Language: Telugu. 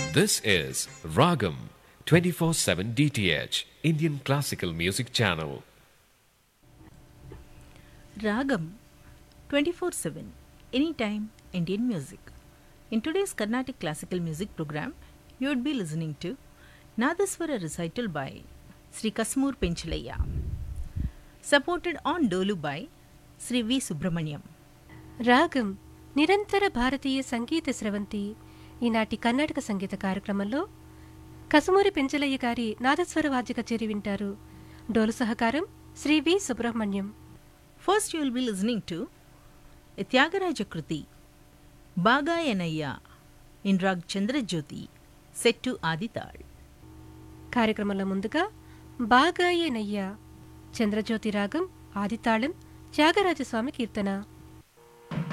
This is Ragam 24 7 DTH, Indian Classical Music Channel. Ragam 24 7 Anytime Indian Music. In today's Carnatic Classical Music program, you would be listening to Nadaswara recital by Sri Kasmur Penchalaya, supported on Dolu by Sri V. Subramaniam. రాగం నిరంతర భారతీయ సంగీత స్రవంతి ఈనాటి కర్ణాటక సంగీత కార్యక్రమంలో కసుమూరి పెంచలయ్య గారి నాదస్వర వాద్య కచేరి వింటారు డోలు సహకారం శ్రీ వి Subrahmanyam First, you will be listening to a Tyagaraja Kruti, Bagayanaya, in Rag Chandrajyoti, set to Adital. కార్యక్రమంలో ముందుగా బాగాయే నయ్య చంద్రజ్యోతి రాగం ఆదితాళం త్యాగరాజస్వామి కీర్తన